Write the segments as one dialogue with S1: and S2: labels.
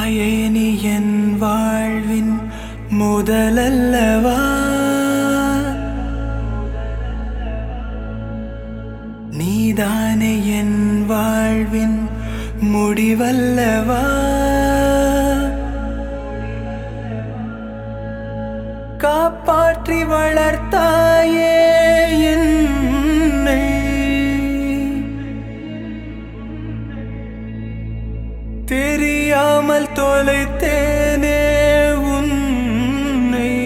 S1: தாயே நீ என் வாழ்வின் முதலல்லவா நீதானே என் வாழ்வின் முடிவல்லவா காப்பாற்றி வளர்த்தாயே என்னை தெரியாமல் தொலைத்தேனே உன்னை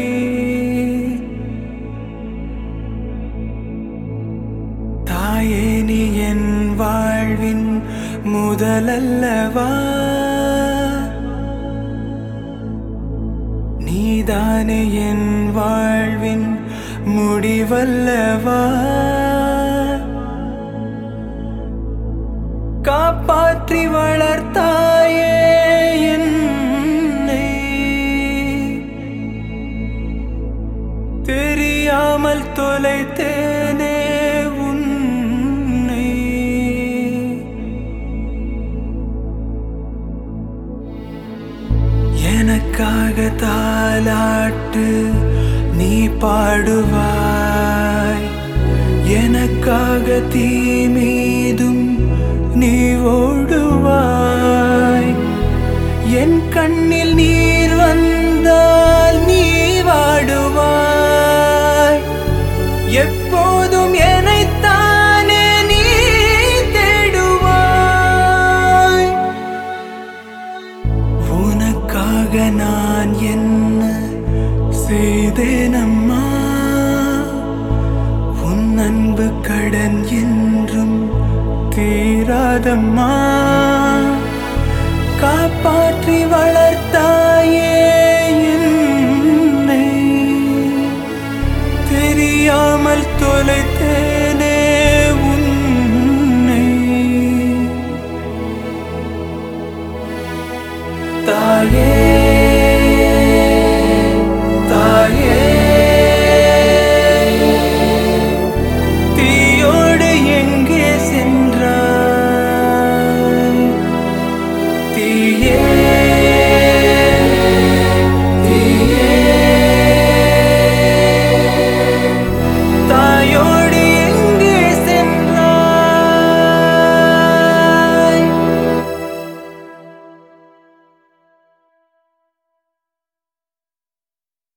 S1: தாயே நீ என் வாழ்வின் முதலல்லவா நீதானே என் வாழ்வின் முடிவல்லவா காப்பாற்றி வளர்த்தாயே என்னை தெரியாமல் தொலைத்தேனே உன்னை எனக்காக தாலாட்டு நீ பாடுவாய் எனக்காக தீ மீதும் நீ ஓடுவாய் என் கண்ணில் நீர் வந்தால் நீ வாடுவாய் எப்போதும் என்னைத்தானே நீ தேடுவாய் உனக்காக நான் என்ன செய்தேனம்மா உன் அன்பு கடன் என்றும் தீராதம்மா காப்பாற்றி வளர்த்தாய்